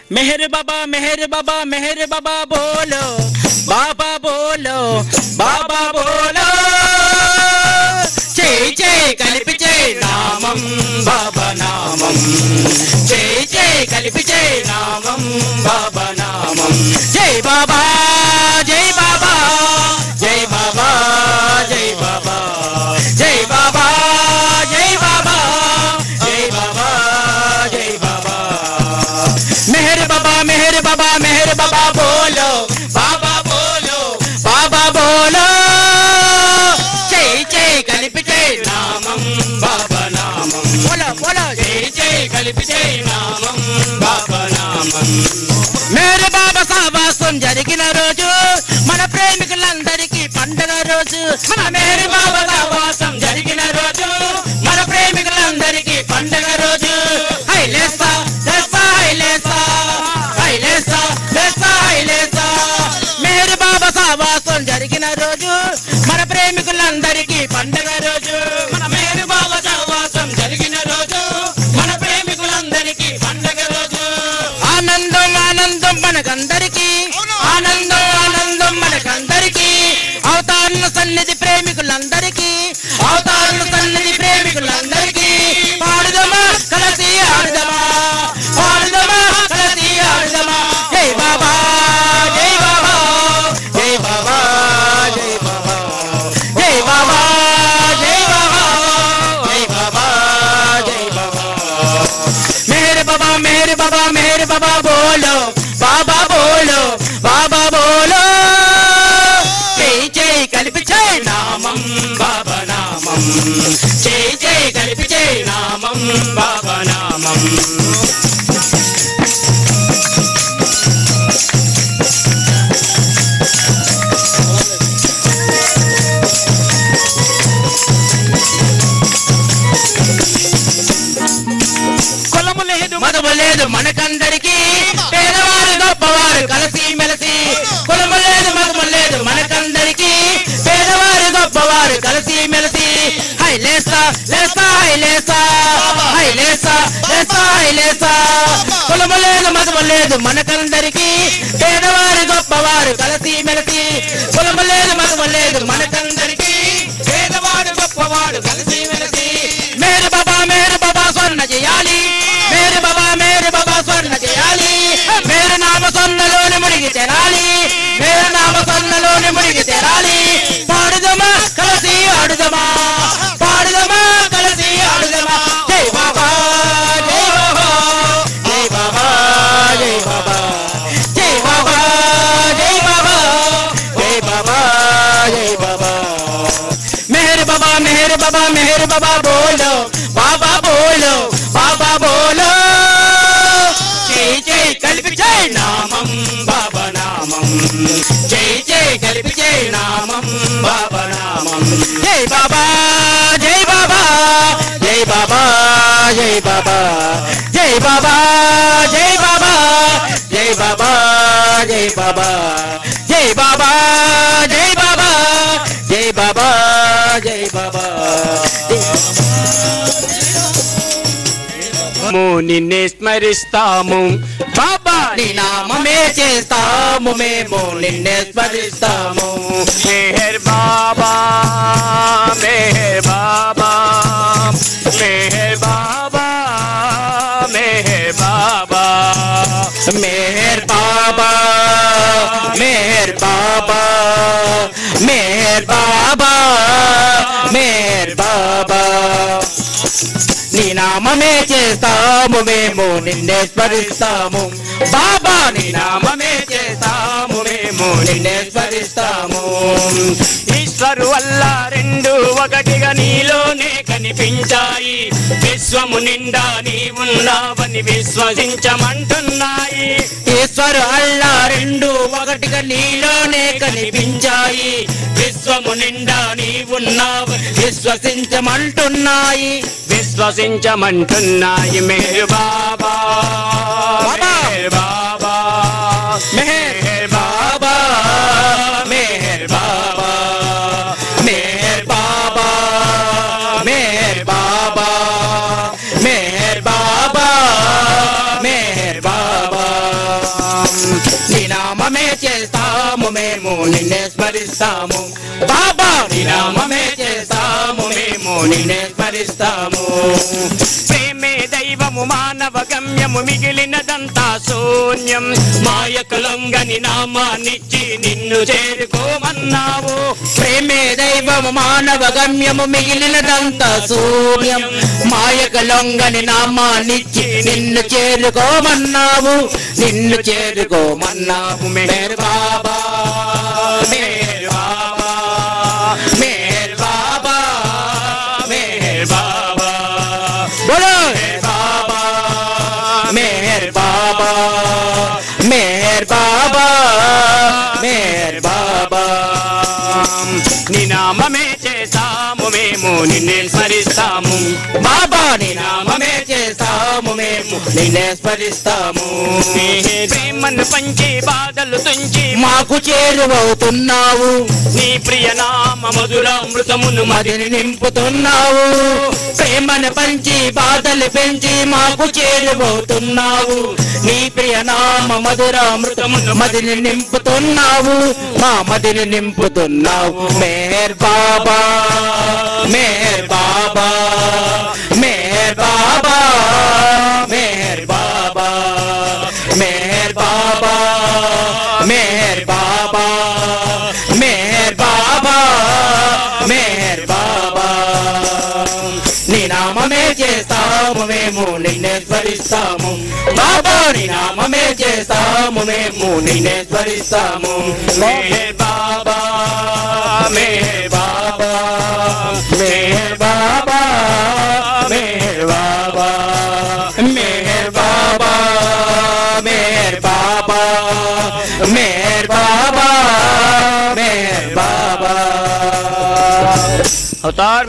మెహర్ బాబా మెహర్ బాబా మెహర్ బాబా బోలో బాబా బోలో బాబా బోలో చేయి చేయి కలిపి చేయి నామం బాబా నామం చేయి చేయి కలిపి చేయి నామం బాబా నామం జై బాబా జై బాబా జై బాబా జై బాబా జై బాబా జై బాబా జై బాబా జై బాబా మెహర్ బాబా మెహర్ బాబా మెహర్ బాబా బోలో బాబా బోలో బాబా బోలో చేయి చేయి కలిపి చేయి నామం బాబా నామం బోలో బోలో చేయి చేయి కలిపి చేయి నామం బాబా నామం మేరు బాబా సావాసం జరిగిన రోజు మన ప్రేమికులందరికీ పండగ రోజు మన మేరు బాబా సావాసం జరిగిన రోజు మన ప్రేమికులందరికీ పండగ రోజు హై లేసా లేసా హై లేసా హై లేసా లేసా హై లేసా మేరు బాబా సావాసం జరిగిన రోజు మన ప్రేమికులందరికీ పండగ రోజు మన మేరు బాబా సావాసం జరిగిన రోజు మన ప్రేమికులందరికీ పండగ రోజు ఆనందం ఆనందం మనకందరికీ ఆనందం ఆనందం మనకందరికీ అవతారణ సన్నిధి ప్రేమికులందరికీ అవతారణ సన్నిధి ప్రేమికులందరికీ పాడుదమా కలిసి ఆడుదమా పాడుదమా కలిసి ఆడుదమా జై బాబా జై బాబా జై బాబా జై బాబా జై బాబా జై బాబా జై బాబా జై బాబా मेरे बाबा मेरे बाबा मेरे बाबा बोलो बाबा बोलो बाबा बोलो చేయి చేయి కలిపి చేయి నామం బాబా నామం చేయి చేయి కలిపి చేయి నామం బాబా నామం కులము లేదు మతము లేదు మనకందరికి పేదవారు గొప్పవారు కలిసి మెలిసి కులము లేదు మతము లేదు మనకందరికి పేదవారు గొప్పవారు కలిసి మెలిసి హై లేసా లేసా హై లేసా హై లేసా లేసా హై లేసా కులము లేదు మతము లేదు మనకందరికి పేదవారు గొప్పవారు కలిసి మెలిసి కులము లేదు మతము లేదు మనకందరికి పేదవాడు గొప్పవాడు కలిసి మెలిసి మేరు బాబా మేరు బాబా స్వర్ణ చేయాలి మేరు బాబా మేరు బాబా స్వర్ణ చేయాలి మేరు నామ స్వర్ణలోని మునిగి తెరాలి మేరు నామ స్వర్ణలోని మునిగి తెరాలి పాడుదమా కలిసి ఆడుదమా పాడుదమా కలిసి ఆడుదమా జై బాబా జై బాబా జై బాబా జై బాబా జై బాబా జై బాబా జై బాబా జై బాబా मेहर बाबा मेहर बाबा मेहर बाबा बोलो बाबा बोलो बाबा बोलो जय जय కలిపి జై నామం బాబా నామం జై జై కలిపి జై నామం బాబా నామం జై బాబా జై బాబా జై బాబా జై బాబా జై బాబా జై బాబా జై బాబా జై బాబా జై బాబా జై బాబా జై బాబా జై బాబా నిన్నే స్మరిస్తాము బాబా నీ నామమే చేస్తాము మేము నిన్నే స్మరిస్తాము మెహర్ బాబా మెహర్ బాబా మెహర్ బాబా మెహర్ బాబా मेहर बाबा मेहर बाबा मेहर बाबा मेहर बाबा నీ నామమే చేస్తాము మేము నిన్నే స్మరిస్తాము బాబా నీ నామమే చేస్తాము మేము నిన్నే స్మరిస్తాము ఈశ్వరు వల్ల రెండు ఒకటిగా నీలోనే కనిపించాయి విశ్వము నిండా నీ ఉన్నావని విశ్వసించమంటున్నాయి ఈశ్వరు అల్లా రెండు ఒకటిగా నీలోనే కనిపించాయి విశ్వము నిండా నీ ఉన్నావు విశ్వసించమంటున్నాయి విశ్వసించమంటున్నాయి మేరు బాబా బాబా. మేరు బాబా మెహర్ బాబా మెహర్ బాబా మెహర్ బాబా మెహర్ బాబా మెహర్ బాబా మెహర్ బాబా చేస్తాము మేము నిన్నే స్మరిస్తాము బాబా నీ నామమే చేస్తాము మేము నిన్నే స్మరిస్తాము ప్రేమే దైవము మానవ గమ్యము మిగిలినదంతా శూన్యం మాయకు లొంగని నామాన్నిచ్చి నిన్ను చేరుకోమన్నావు ప్రేమే దైవము మానవ గమ్యము మిగిలినదంతా శూన్యం మాయక లొంగని నామాన్నిచ్చి నిన్ను చేరుకోమన్నావు నిన్ను చేరుకోమన్నావు మేర్ బాబా మేర్ బాబా మేర్ బాబా మేర్ బాబా బోలో మేర్ బాబా మేర్ బాబా మేర్ బాబా మేర్ బాబా నీ నామమే చేస్తాము మేము నిన్నే స్మరిస్తాము బాబా నీ నామమే చేస్తాము మేము నిన్నే స్మరిస్తాము ప్రేమను పంచి బాధలు తుంచి మాకు చేరువవుతున్నావు నీ ప్రియ నామ మధురామృతమును మది మదిని నింపుతున్నావు ప్రేమను పంచి బాధలు పెంచి మాకు చేరువవుతున్నావు నీ ప్రియ నామ మధురామృతమును మదిని నింపుతున్నావు మా మదిని నింపుతున్నావు మేర్ బాబా మేర్ బాబా మేర్ బాబా మేర్ బాబా మేర్ బాబా మేర్ బాబా మేర్ బాబా మేర్ బాబా నీ నామమే చేస్తాము మేము నిన్నే స్మరిస్తాము బాబా నీ నామమే చేస్తాము మేము నిన్నే స్మరిస్తాము మేర్ బాబా మేర్ బాబా మేర్ బాబా మేర్ బాబా మేర్ బాబా మేర్ బాబా మేర్ బాబా మేర్ బాబా అవతార్